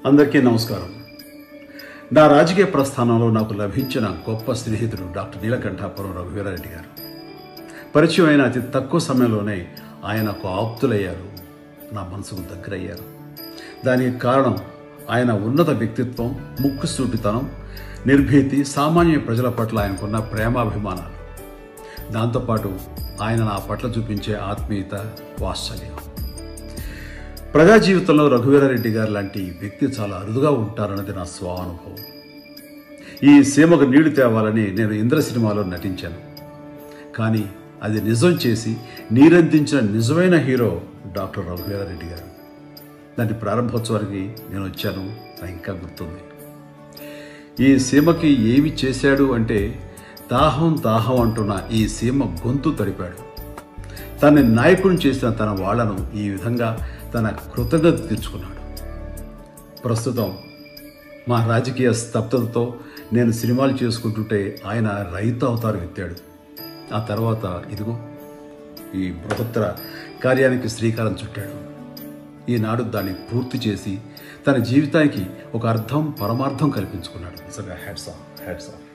అందరికీ నమస్కారం నా రాజకీయ ప్రస్థానంలో నాకు లభించిన గొప్ప స్నేహితుడు డాక్టర్ నీలకంఠాపురం రఘువీరారెడ్డి గారు పరిచయం అయిన అతి తక్కువ సమయంలోనే ఆయనకు ఆప్తులయ్యారు నా మనసుకు దగ్గరయ్యారు దానికి కారణం ఆయన ఉన్నత వ్యక్తిత్వం ముక్కుసూటితనం నిర్భీతి సామాన్య ప్రజల పట్ల ఆయనకున్న ప్రేమాభిమానాలు దాంతోపాటు ఆయన నా పట్ల చూపించే ఆత్మీయత వాత్సల్యం ప్రజా జీవితంలో రఘువీరారెడ్డి గారు లాంటి వ్యక్తి చాలా అరుదుగా ఉంటారన్నది నా స్వానుభవం ఈ సీమకు నీళ్లు తేవాలని నేను ఇంద్ర సినిమాలో నటించాను కానీ అది నిజం చేసి నీరందించిన నిజమైన హీరో డాక్టర్ రఘువీరారెడ్డి గారు దాని ప్రారంభోత్సవానికి నేను వచ్చాను నాకు ఇంకా గుర్తుంది ఈ సీమకి ఏమి చేశాడు అంటే దాహం దాహం అంటున్న ఈ సీమ గొంతు తడిపాడు తనని నాయకుని చేసిన తన వాళ్లను ఈ విధంగా తన కృతజ్ఞత తీర్చుకున్నాడు ప్రస్తుతం మా రాజకీయ స్తబ్దతతో నేను సినిమాలు చేసుకుంటుంటే ఆయన రైతు అవతారం ఎత్తాడు ఆ తర్వాత ఇదిగో ఈ బృహత్తర కార్యానికి శ్రీకారం చుట్టాడు ఈనాడు దాన్ని పూర్తి చేసి తన జీవితానికి ఒక అర్థం పరమార్థం కల్పించుకున్నాడు నిజంగా హ్యాట్స్ ఆఫ్ హ్యాట్స్ ఆఫ్